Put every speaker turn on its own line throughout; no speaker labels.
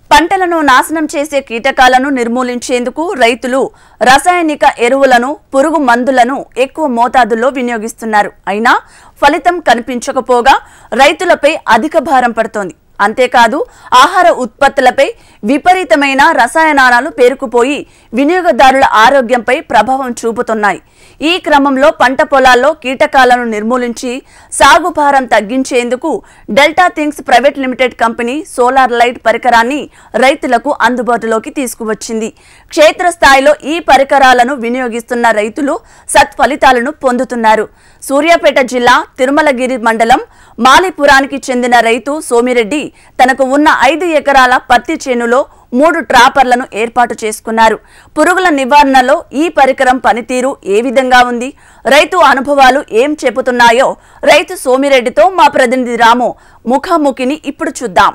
పంటలను నాశనం చేసే కీటకాలను నిర్మూలించేందుకు రైతులు రసాయనిక ఎరువులను పురుగు మందులను ఎక్కువ మోతాదుల్లో వినియోగిస్తున్నారు అయినా ఫలితం కనిపించకపోగా రైతులపై అధిక భారం పడుతోంది అంతేకాదు ఆహార ఉత్పత్తులపై విపరీతమైన రసాయనాలు పేరుకుపోయి వినియోగదారుల ఆరోగ్యంపై ప్రభావం చూపుతున్నాయి ఈ క్రమంలో పంట పొలాల్లో కీటకాలను నిర్మూలించి సాగు భారం తగ్గించేందుకు Delta Things private limited company solar light పరికరాన్ని రైతులకు అందుబాటులోకి తీసుకువచ్చింది క్షేత్రస్థాయిలో ఈ పరికరాలను వినియోగిస్తున్న రైతులు సత్ఫలితాలను పొందుతున్నారు సూర్యాపేట జిల్లా తిరుమలగిరి మండలం మాలిపురానికి చెందిన రైతు సోమిరెడ్డి తనకు ఉన్న ఐదు ఎకరాల పత్తి చేనులో మూడు ట్రాపర్లను ఏర్పాటు చేసుకున్నారు పురుగుల నివారణలో ఈ పరికరం పనితీరు ఏ విధంగా ఉంది రైతు అనుభవాలు ఏం చెబుతున్నాయో రైతు సోమిరెడ్డితో మా ప్రతినిధి రాము ముఖాముఖిని ఇప్పుడు చూద్దాం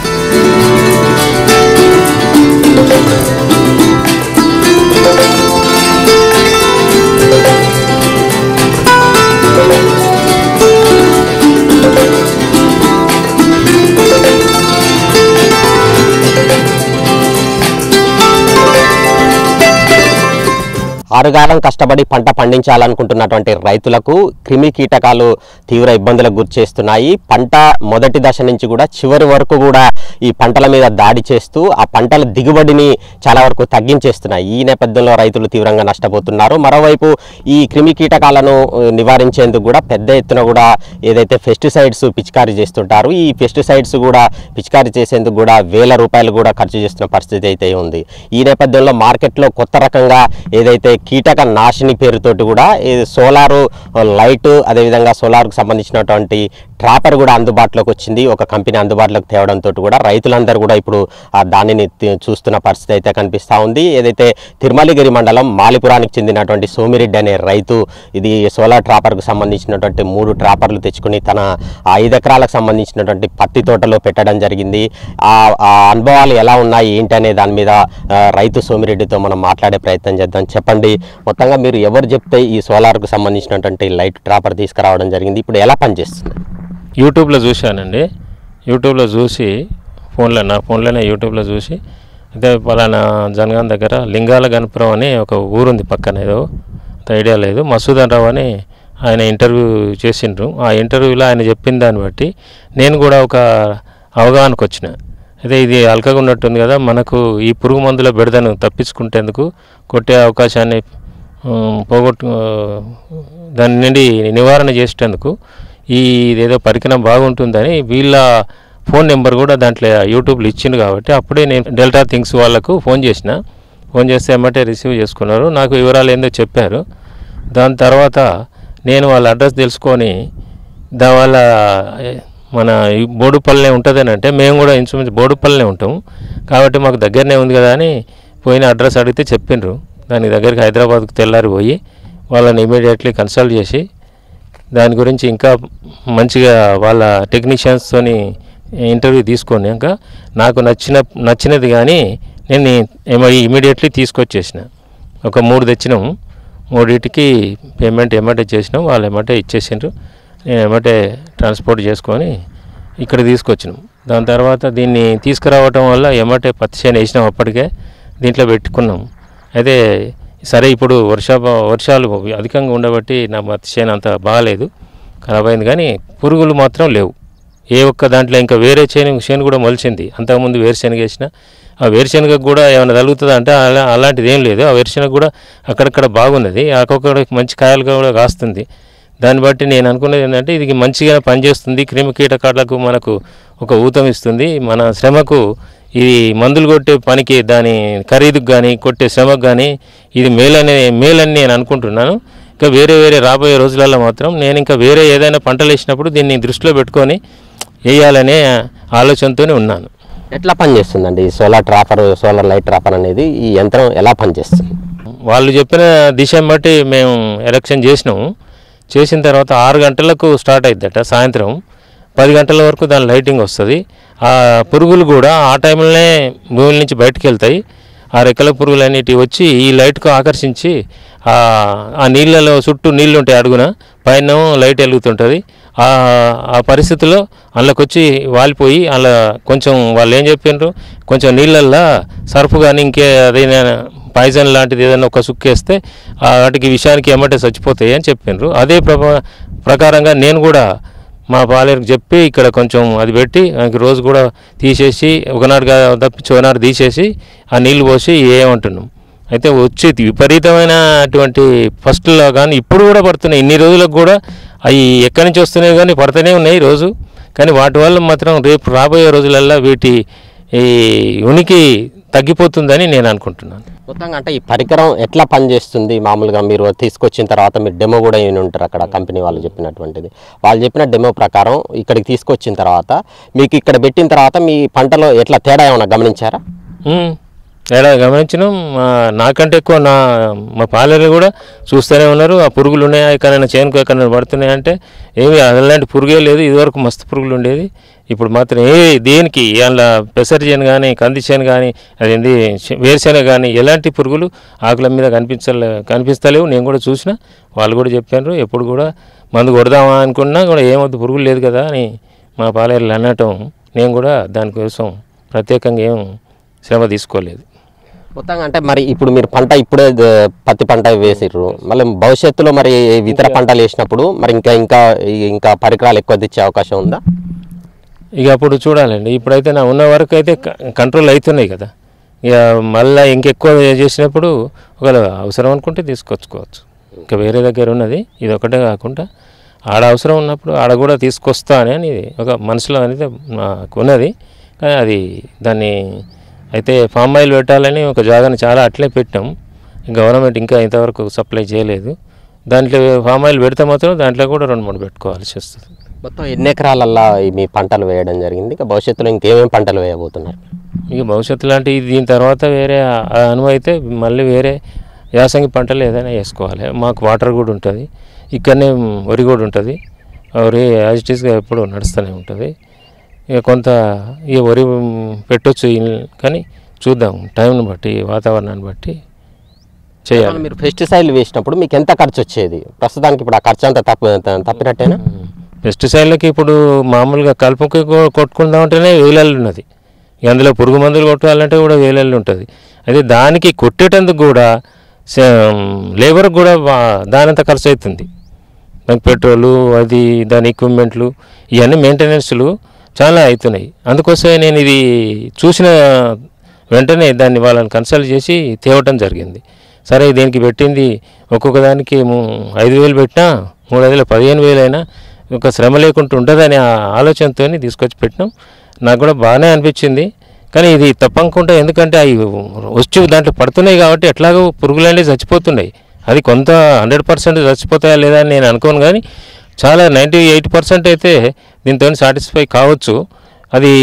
ఆరుగాలం కష్టపడి పంట పండించాలనుకుంటున్నటువంటి రైతులకు క్రిమి కీటకాలు తీవ్ర ఇబ్బందులకు గురి చేస్తున్నాయి పంట మొదటి దశ నుంచి కూడా చివరి వరకు కూడా ఈ పంటల మీద దాడి చేస్తూ ఆ పంటల దిగుబడిని చాలా వరకు తగ్గించేస్తున్నాయి ఈ నేపథ్యంలో రైతులు తీవ్రంగా నష్టపోతున్నారు మరోవైపు ఈ క్రిమి కీటకాలను ఆ, నివారించేందుకు కూడా పెద్ద ఎత్తున కూడా ఏదైతే పెస్టిసైడ్స్ పిచికారీ చేస్తుంటారు ఈ పెస్టిసైడ్స్ కూడా పిచికారీ చేసేందుకు కూడా వేల రూపాయలు కూడా ఖర్చు చేస్తున్న పరిస్థితి అయితే ఉంది ఈ నేపథ్యంలో మార్కెట్లో కొత్త రకంగా ఏదైతే కీటక నాశిని పేరుతోటి కూడా ఈ సోలారు లైట్ అదేవిధంగా సోలార్కు సంబంధించినటువంటి ట్రాపర్ కూడా అందుబాటులోకి వచ్చింది ఒక కంపెనీ అందుబాటులోకి తేవడంతో కూడా రైతులందరూ కూడా ఇప్పుడు ఆ దానిని తి- చూస్తున్న పరిస్థితి అయితే కనిపిస్తూ ఉంది ఏదైతే తిరుమలగిరి మండలం మాలిపురానికి చెందినటువంటి సోమిరెడ్డి అనే రైతు ఇది సోలార్ ట్రాపర్కు సంబంధించినటువంటి మూడు ట్రాపర్లు తెచ్చుకుని తన ఆ ఐదు ఎకరాలకు సంబంధించినటువంటి పత్తి తోటలో పెట్టడం జరిగింది ఆ ఆ అనుభవాలు ఎలా ఉన్నాయి ఏంటి అనే దాని మీద ఆ, రైతు సోమిరెడ్డితో మనం మాట్లాడే ప్రయత్నం చేద్దాం చెప్పండి మొత్తంగా మీరు ఎవరు చెప్తే ఈ సోలార్కు సంబంధించినటువంటి లైట్ ట్రాపర్ తీసుకురావడం జరిగింది ఇప్పుడు ఎలా పనిచేస్తుంది
యూట్యూబ్లో చూశానండి యూట్యూబ్లో చూసి ఫోన్లో నా ఫోన్లోనే యూట్యూబ్లో చూసి అయితే పలానా జనగాం దగ్గర లింగాల గణపురం అని ఒక ఊరుంది పక్కన ఏదో అంత ఐడియా లేదు మసూదన్ రావు అని ఆయన ఇంటర్వ్యూ చేసిండ్రు ఆ ఇంటర్వ్యూలో ఆయన చెప్పిన దాన్ని బట్టి నేను కూడా ఒక అవగాహనకు వచ్చిన అయితే ఇది అల్కగా ఉన్నట్టుంది కదా మనకు ఈ పురుగు మందుల బెడదను తప్పించుకుంటేందుకు కొట్టే అవకాశాన్ని ఉమ్, పోగొట్టు ఆ, దాని నుండి నివారణ చేసేటందుకు ఈ ఇదేదో పరికరం బాగుంటుందని వీళ్ళ ఫోన్ నెంబర్ కూడా దాంట్లో యూట్యూబ్లో ఇచ్చిండు కాబట్టి అప్పుడే నేను డెల్టా థింగ్స్ వాళ్ళకు ఫోన్ చేసిన ఫోన్ చేస్తే ఏమంటే రిసీవ్ చేసుకున్నారు నాకు వివరాలు ఏందో చెప్పారు దాని తర్వాత నేను వాళ్ళ అడ్రస్ తెలుసుకొని దానివల్ల మన ఈ బోడుపల్లె ఉంటుందని అంటే మేము కూడా ఇన్సూరెన్స్ బోడుపల్లెనే ఉంటాము కాబట్టి మాకు దగ్గరనే ఉంది కదా అని పోయిన అడ్రస్ అడిగితే చెప్పిండ్రు దానికి దగ్గరికి హైదరాబాద్కు తెల్లారి పోయి వాళ్ళని ఇమీడియట్లీ కన్సల్ట్ చేసి దాని గురించి ఇంకా మంచిగా వాళ్ళ టెక్నీషియన్స్తోని ఇంటర్వ్యూ తీసుకున్నాక నాకు నచ్చిన నచ్చినది కానీ నేను ఇమీడియట్లీ తీసుకొచ్చేసిన ఒక మూడు తెచ్చినాము మూడింటికి పేమెంట్ ఎమ్మటే చేసినాం వాళ్ళు ఎమ్మటే ఇచ్చేసిండ్రు నేను ఎమ్మటే ట్రాన్స్పోర్ట్ చేసుకొని ఇక్కడ తీసుకొచ్చినాం దాని తర్వాత దీన్ని తీసుకురావటం వల్ల ఎమ్మటే పత్తి చేను వేసినాం అప్పటికే దీంట్లో పెట్టుకున్నాం అయితే సరే ఇప్పుడు వర్ష వర్షాలు అధికంగా ఉండబట్టి నా పత్తి చేను అంత బాగాలేదు ఖరాబ్ అయింది కానీ పురుగులు మాత్రం లేవు ఏ ఒక్క దాంట్లో ఇంకా వేరే చేను చేను కూడా మొలిచింది అంతకుముందు వేరుశెనగ వేసిన ఆ వేరుశెనగకు కూడా ఏమైనా తగులుతుందా అంటే అలా అలాంటిది ఏం లేదు ఆ వేరుశెనగ కూడా అక్కడక్కడ బాగున్నది అక్కడ మంచి కాయలు కూడా కాస్తుంది దాన్ని బట్టి నేను అనుకున్నది ఏంటంటే ఇది మంచిగా పనిచేస్తుంది క్రిమి కీటకాలకు మనకు ఒక ఊతం ఇస్తుంది మన శ్రమకు ఇది మందులు కొట్టే పనికి దాని ఖరీదుకు కానీ కొట్టే శ్రమకు కానీ ఇది మేలనే మేలని నేను అనుకుంటున్నాను ఇంకా వేరే వేరే రాబోయే రోజులలో మాత్రం నేను ఇంకా వేరే ఏదైనా పంటలు వేసినప్పుడు దీన్ని దృష్టిలో పెట్టుకొని వేయాలనే ఆలోచనతోనే ఉన్నాను
ఎట్లా పనిచేస్తుందండి ఈ solar trapper solar light trapper అనేది ఈ యంత్రం ఎలా పనిచేస్తుంది
వాళ్ళు చెప్పిన దిశ బట్టి మేము ఎలక్షన్ చేసినాము చేసిన తర్వాత ఆరు గంటలకు స్టార్ట్ అయిద్దట సాయంత్రం పది గంటల వరకు దాని లైటింగ్ వస్తుంది ఆ పురుగులు కూడా ఆ టైంలోనే భూమి నుంచి బయటకు వెళ్తాయి ఆ రెక్కల పురుగులు అనేటివి వచ్చి ఈ లైట్కు ఆకర్షించి ఆ ఆ నీళ్ళలో చుట్టూ నీళ్ళు ఉంటాయి అడుగున పైన లైట్ వెలుగుతుంటుంది ఆ ఆ పరిస్థితిలో అందులోకి వచ్చి వాలిపోయి అలా కొంచెం వాళ్ళు ఏం చెప్పినారు కొంచెం నీళ్ళల్లో సర్ఫ్ కానీ ఇంకే అదైనా పాయిజన్ లాంటిది ఏదైనా ఒక సుక్కేస్తే ఆ వాటికి విషయానికి ఏమంటే చచ్చిపోతాయి అని చెప్పినారు అదే ప్రభా ప్రకారంగా నేను కూడా మా పాలేరుకు చెప్పి ఇక్కడ కొంచెం అది పెట్టి ఆయనకి రోజు కూడా తీసేసి ఒకనాడు కా- తప్పించి ఒకనాడు తీసేసి ఆ నీళ్లు పోసి ఏమంటున్నాం అయితే వచ్చి విపరీతమైనటువంటి ఫస్ట్లో కానీ ఇప్పుడు కూడా పడుతున్నాయి ఇన్ని రోజులకు కూడా అవి ఎక్కడి నుంచి వస్తున్నాయి కానీ పడుతూనే ఉన్నాయి రోజు కానీ వాటి వల్ల మాత్రం రేపు రాబోయే రోజులల్లో వీటి ఈ ఉనికి తగ్గిపోతుందని నేను అనుకుంటున్నాను
మొత్తంగా అంటే ఈ పరికరం ఎట్లా పనిచేస్తుంది మామూలుగా మీరు తీసుకొచ్చిన తర్వాత మీరు డెమో కూడా అయిన ఉంటారు అక్కడ కంపెనీ వాళ్ళు చెప్పినటువంటిది వాళ్ళు చెప్పిన డెమో ప్రకారం ఇక్కడికి తీసుకొచ్చిన తర్వాత మీకు ఇక్కడ పెట్టిన తర్వాత మీ పంటలో ఎట్లా తేడా ఏమైనా గమనించారా
ఉమ్, తేడా గమనించినాం మా నాకంటే ఎక్కువ నా మా పాలెలు కూడా చూస్తూనే ఉన్నారు ఆ పురుగులు ఉన్నాయా ఎక్కడైనా చేనుకు ఎక్కడైనా పడుతున్నాయి అంటే ఏమి అలాంటి పురుగే లేదు ఇదివరకు మస్తు పురుగులు ఉండేది ఇప్పుడు మాత్రం ఏ దేనికి అందులో పెసర్ చేను కానీ కంది చేను కానీ అదేంది శ- వేరుశెనగ కానీ ఎలాంటి పురుగులు ఆకుల మీద కనిపించలే కనిపిస్తలేవు నేను కూడా చూసిన వాళ్ళు కూడా చెప్పారు ఎప్పుడు కూడా మందు కొడదామా అనుకున్నా కూడా ఏమొద్దు పురుగులు లేదు కదా అని మా పాలేరులు అనటం నేను కూడా దానికోసం ప్రత్యేకంగా ఏం శ్రమ తీసుకోలేదు
మొత్తంగా అంటే మరి ఇప్పుడు మీరు పంట ఇప్పుడే ద- పత్తి పంట వేసిర్రు మళ్ళీ భవిష్యత్తులో మరి ఇతర పంటలు వేసినప్పుడు మరి ఇంకా ఇంకా ఇంకా పరికరాలు ఎక్కువ తెచ్చే అవకాశం ఉందా
ఇక అప్పుడు చూడాలండి ఇప్పుడైతే నా ఉన్న వరకు అయితే క- కంట్రోల్ అవుతున్నాయి కదా ఇక మళ్ళీ ఇంకెక్కువ చేసినప్పుడు ఒకవేళ అవసరం అనుకుంటే తీసుకొచ్చుకోవచ్చు ఇంకా వేరే దగ్గర ఉన్నది ఇది ఒకటే కాకుండా ఆడ అవసరం ఉన్నప్పుడు ఆడ కూడా తీసుకొస్తా అని అని ఒక మనసులో అనేది నాకు ఉన్నది కానీ అది దాన్ని అయితే ఫామ్ ఆయిల్ పెట్టాలని ఒక జాగాని చాలా అట్లే పెట్టాం గవర్నమెంట్ ఇంకా ఇంతవరకు సప్లై చేయలేదు దాంట్లో ఫామ్ ఆయిల్ పెడితే మాత్రం దాంట్లో కూడా రెండు మూడు పెట్టుకోవాల్సి వస్తుంది
మొత్తం ఎన్ని ఎకరాలల్లా ఈ మీ పంటలు వేయడం జరిగింది ఇంకా భవిష్యత్తులో ఇంకేమేమి పంటలు వేయబోతున్నారు
ఇక భవిష్యత్తు లాంటి దీని తర్వాత వేరే ఆ అనువు అయితే మళ్ళీ వేరే యాసంగి పంటలు ఏదైనా వేసుకోవాలి మాకు వాటర్ కూడా ఉంటుంది ఇక్కడనే వరి కూడా ఉంటుంది ఆ వరి యాజ్ ఇట్ ఈస్గా ఎప్పుడు నడుస్తూనే ఉంటుంది ఇక కొంత ఈ వరి పెట్టొచ్చు ఇన్- కానీ చూద్దాం టైంని బట్టి వాతావరణాన్ని బట్టి చేయాలి
మీరు పెస్టిసైడ్లు వేసినప్పుడు మీకు ఎంత ఖర్చు వచ్చేది ప్రస్తుతానికి ఇప్పుడు ఆ ఖర్చు అంతా తప్ప తప్పినట్టేనా
పెస్టిసైడ్లకి ఇప్పుడు మామూలుగా కలుపుకి కొ- కొట్టుకుందాం అంటేనే వేలల్లు ఉన్నది ఇక అందులో పురుగు మందులు కొట్టాలంటే కూడా వేలల్లు ఉంటుంది అయితే దానికి కొట్టేటందుకు కూడా సే- లేబర్ కూడా వా- దానంత ఖర్చు అవుతుంది దానికి పెట్రోలు అది దాని ఎక్విప్మెంట్లు ఇవన్నీ మెయింటెనెన్స్లు చాలా అవుతున్నాయి అందుకోసమే నేను ఇది చూసిన వెంటనే దాన్ని వాళ్ళని కన్సల్ట్ చేసి తేవటం జరిగింది సరే దీనికి పెట్టింది ఒక్కొక్క దానికి ము- ఐదు వేలు పెట్టినా మూడు ఐదులు పదిహేను వేలు అయినా ఒక శ్రమ లేకుండా ఉంటుందనే ఆ ఆలోచనతో తీసుకొచ్చి పెట్టినాం నాకు కూడా బాగానే అనిపించింది కానీ ఇది తప్పకుండా ఎందుకంటే అవి వచ్చి దాంట్లో పడుతున్నాయి కాబట్టి ఎట్లాగో పురుగులన్నీ చచ్చిపోతున్నాయి అది కొంత హండ్రెడ్ పర్సెంట్ చచ్చిపోతాయా లేదా అని నేను అనుకోను కానీ చాలా నైంటీ ఎయిట్ పర్సెంట్ అయితే దీంతో సాటిస్ఫై కావచ్చు అది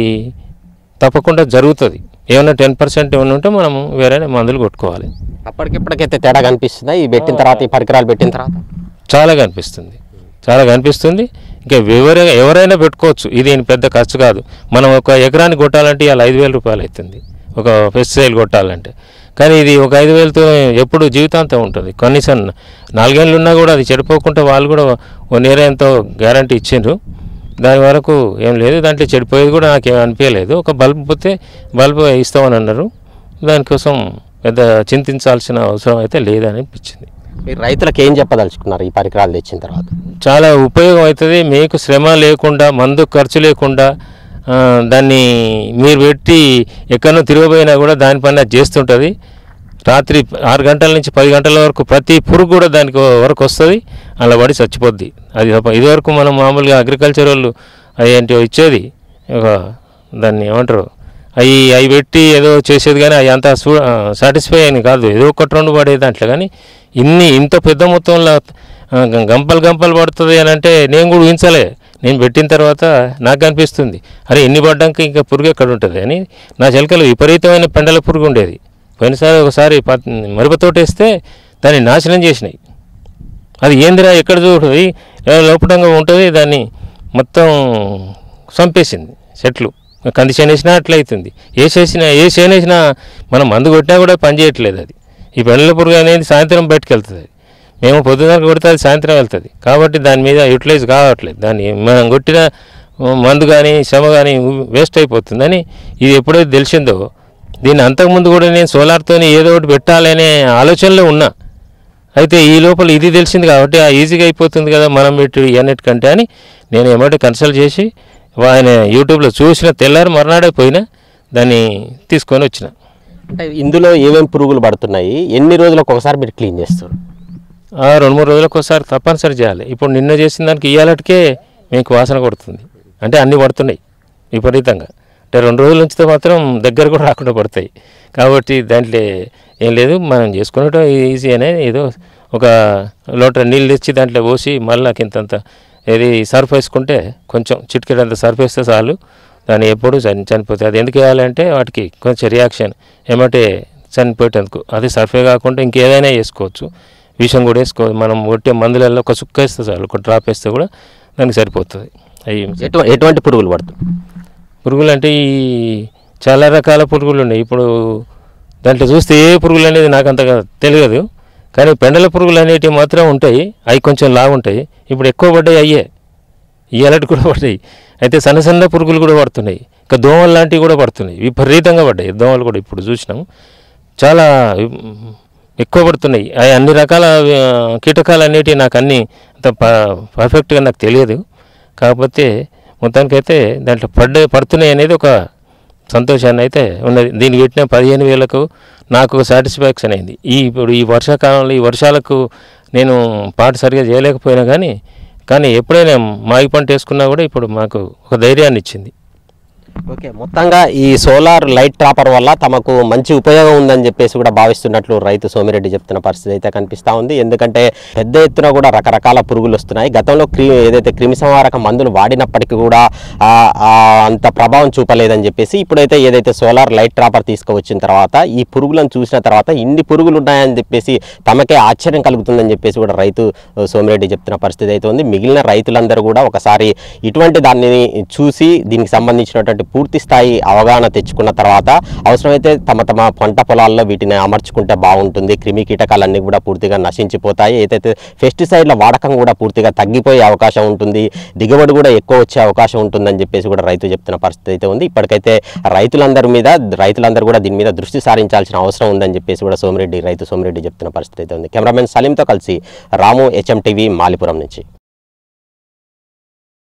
తప్పకుండా జరుగుతుంది ఏమైనా టెన్ పర్సెంట్ ఏమైనా ఉంటే మనం వేరే మందులు కొట్టుకోవాలి
అప్పటికిప్పటికైతే తేడా కనిపిస్తుందా ఈ పెట్టిన తర్వాత ఈ పరికరాలు పెట్టిన తర్వాత
చాలా కనిపిస్తుంది చాలా కనిపిస్తుంది ఇంకా ఎవరైనా ఎవరైనా పెట్టుకోవచ్చు ఇది ఏం పెద్ద ఖర్చు కాదు మనం ఒక ఎకరానికి కొట్టాలంటే ఇవాళ ఐదు వేల రూపాయలు అవుతుంది ఒక పెస్టిసైడ్ కొట్టాలంటే కానీ ఇది ఒక ఐదు వేలతో ఎప్పుడు జీవితాంతం ఉంటుంది కనీసం నాలుగేళ్ళు ఉన్నా కూడా అది చెడిపోకుండా వాళ్ళు కూడా వన్ ఇయర్ ఎంతో గ్యారంటీ ఇచ్చిండ్రు దాని వరకు ఏం లేదు దాంట్లో చెడిపోయేది కూడా నాకేం అనిపించలేదు ఒక బల్బ్ పోతే బల్బ్ ఇస్తామని అన్నారు దానికోసం పెద్ద చింతించాల్సిన అవసరం అయితే లేదని అనిపించింది
మీరు రైతులకు ఏం చెప్పదలుచుకున్నారు ఈ పరికరాలు తెచ్చిన తర్వాత
చాలా ఉపయోగం అవుతుంది మీకు శ్రమ లేకుండా మందు ఖర్చు లేకుండా ఆ, దాన్ని మీరు పెట్టి ఎక్కడో తిరగబోయినా కూడా దానిపైన చేస్తుంటుంది రాత్రి ఆరు గంటల నుంచి పది గంటల వరకు ప్రతి పురుగు కూడా దానికి వరకు వస్తుంది అలా పడి చచ్చిపోద్ది అది తప్ప ఇదివరకు మనం మామూలుగా అగ్రికల్చర్ వాళ్ళు ఏంటో ఇచ్చేది ఒక దాన్ని ఏమంటారు అవి అవి పెట్టి ఏదో చేసేది కానీ అవి అంత సాటిస్ఫై అని కాదు ఏదో ఒకటి రెండు పడేది దాంట్లో కానీ ఇన్ని ఇంత పెద్ద మొత్తంలో ఆ, గ- గంపలు గంపలు పడుతుంది అని అంటే నేను కూడా ఊహించలే నేను పెట్టిన తర్వాత నాకు అనిపిస్తుంది అరే ఎన్ని పడ్డాక ఇంకా పురుగు ఎక్కడ ఉంటుంది అని నా చిలకలు విపరీతమైన పెండల పురుగు ఉండేది పోయినసారి ఒకసారి పత్- మిరపతోట వేస్తే దాన్ని నాశనం చేసినాయి అది ఏందిరా ఎక్కడ చూడుతుంది లోపటంగా ఉంటుంది దాన్ని మొత్తం చంపేసింది చెట్లు కంది చేను వేసినా అట్లా అవుతుంది ఏ చేసినా ఏ చేను వేసినా మనం మందు కొట్టినా కూడా పని చేయట్లేదు అది ఈ పెళ్ళ పురుగు అనేది సాయంత్రం బయటకు వెళ్తుంది అది మేము పొద్దున కొడితే అది సాయంత్రం వెళ్తుంది కాబట్టి దాని మీద యూటిలైజ్ కావట్లేదు దాన్ని మనం కొట్టిన మందు కానీ శ్రమ కానీ వేస్ట్ అయిపోతుందని ఇది ఎప్పుడైతే తెలిసిందో దీన్ని అంతకుముందు కూడా నేను సోలార్తో ఏదో ఒకటి పెట్టాలనే ఆలోచనలో ఉన్నా అయితే ఈ లోపల ఇది తెలిసింది కాబట్టి ఆ ఈజీగా అయిపోతుంది కదా మనం పెట్టి అన్నిటికంటే అని నేను ఏమంటే కన్సల్ట్ చేసి ఆయన యూట్యూబ్లో చూసిన తెల్లారి మర్నాడే పోయినా దాన్ని తీసుకొని వచ్చిన
అంటే ఇందులో ఏమేమి పురుగులు పడుతున్నాయి ఎన్ని రోజులకు ఒకసారి మీరు క్లీన్ చేస్తారు
ఆ రెండు మూడు రోజులకు ఒకసారి తప్పనిసరి చేయాలి ఇప్పుడు నిన్న చేసిన దానికి ఇయ్యాలటికే మీకు వాసన కొడుతుంది అంటే అన్నీ పడుతున్నాయి విపరీతంగా అంటే రెండు రోజుల ఉంచితే మాత్రం దగ్గర కూడా రాకుండా పడతాయి కాబట్టి దాంట్లో ఏం లేదు మనం చేసుకునేటం ఈజీ అనే ఏదో ఒక లోట నీళ్ళు తెచ్చి దాంట్లో పోసి మళ్ళీ ఇంతంత ఏది సర్ఫ్ వేసుకుంటే కొంచెం చిటికెడంత సర్ఫ్ వేస్తే చాలు దాన్ని ఎప్పుడు చని చనిపోతాయి అది ఎందుకు వేయాలంటే వాటికి కొంచెం రియాక్షన్ ఏమంటే చనిపోయేటందుకు అది సర్ఫే కాకుండా ఇంకేదైనా వేసుకోవచ్చు విషం కూడా వేసుకోవచ్చు మనం కొట్టే మందులలో ఒక సుక్క వేస్తే చాలు ఒక డ్రాప్ వేస్తే కూడా దానికి సరిపోతుంది అవి
ఎటు ఎటువంటి పురుగులు పడుతుంది
పురుగులు అంటే ఈ చాలా రకాల పురుగులు ఉన్నాయి ఇప్పుడు దాంట్లో చూస్తే ఏ పురుగులు అనేది నాకు అంతగా తెలియదు కానీ పెండల పురుగులు అనేటివి మాత్రం ఉంటాయి అవి కొంచెం లాగుంటాయి ఇప్పుడు ఎక్కువ పడ్డాయి అయ్యే ఈ అలర్ట్ కూడా పడ్డాయి అయితే సన్న సన్న పురుగులు కూడా పడుతున్నాయి ఇంకా దోమలు లాంటివి కూడా పడుతున్నాయి విపరీతంగా పడ్డాయి దోమలు కూడా ఇప్పుడు చూసినాం చాలా ఉమ్, ఎక్కువ పడుతున్నాయి అవి అన్ని రకాల ఆ, కీటకాలు అనేటివి నాకు అన్ని అంత ప- పర్ఫెక్ట్గా నాకు తెలియదు కాకపోతే మొత్తానికైతే దాంట్లో పడ్డ పడుతున్నాయి అనేది ఒక సంతోషాన్ని అయితే ఉన్నది దీనికి పెట్టిన పదిహేను వేలకు నాకు ఒక సాటిస్ఫాక్షన్ అయింది ఈ ఇప్పుడు ఈ వర్షాకాలంలో ఈ వర్షాలకు నేను పాట సరిగా చేయలేకపోయినా కానీ కానీ ఎప్పుడైనా మాగి పంట వేసుకున్నా కూడా ఇప్పుడు మాకు ఒక ధైర్యాన్ని ఇచ్చింది
ఓకే మొత్తంగా ఈ సోలార్ లైట్ ట్రాపర్ వల్ల తమకు మంచి ఉపయోగం ఉందని చెప్పేసి కూడా భావిస్తున్నట్లు రైతు సోమిరెడ్డి చెప్తున్న పరిస్థితి అయితే కనిపిస్తూ ఉంది ఎందుకంటే పెద్ద ఎత్తున కూడా రకరకాల పురుగులు వస్తున్నాయి గతంలో క్రి ఏదైతే క్రిమి సంహారక మందులు వాడినప్పటికీ కూడా ఆ, ఆ, అంత ప్రభావం చూపలేదని చెప్పేసి ఇప్పుడైతే ఏదైతే సోలార్ లైట్ ట్రాపర్ తీసుకువచ్చిన తర్వాత ఈ పురుగులను చూసిన తర్వాత ఇన్ని పురుగులు ఉన్నాయని చెప్పేసి తమకే ఆశ్చర్యం కలుగుతుందని చెప్పేసి కూడా రైతు ఆ, సోమిరెడ్డి చెప్తున్న పరిస్థితి అయితే ఉంది మిగిలిన రైతులందరూ కూడా ఒకసారి ఇటువంటి దాన్ని చూసి దీనికి సంబంధించినటువంటి పూర్తి స్థాయి అవగాహన తెచ్చుకున్న తర్వాత అవసరమైతే తమ తమ పంట పొలాల్లో వీటిని అమర్చుకుంటే బాగుంటుంది క్రిమి కీటకాలన్నీ కూడా పూర్తిగా నశించిపోతాయి ఏదైతే పెస్టిసైడ్ల వాడకం కూడా పూర్తిగా తగ్గిపోయే అవకాశం ఉంటుంది దిగుబడి కూడా ఎక్కువ వచ్చే అవకాశం ఉంటుందని చెప్పేసి కూడా రైతు చెప్తున్న పరిస్థితి అయితే ఉంది ఇప్పటికైతే రైతులందరి మీద రైతులందరూ కూడా దీని మీద దృష్టి సారించాల్సిన అవసరం ఉందని చెప్పేసి కూడా సోమిరెడ్డి రైతు సోమిరెడ్డి చెప్తున్న పరిస్థితి అయితే ఉంది కెమెరామెన్ సలీంతో కలిసి రాము హెచ్ఎం టీవీ మాలిపురం నుంచి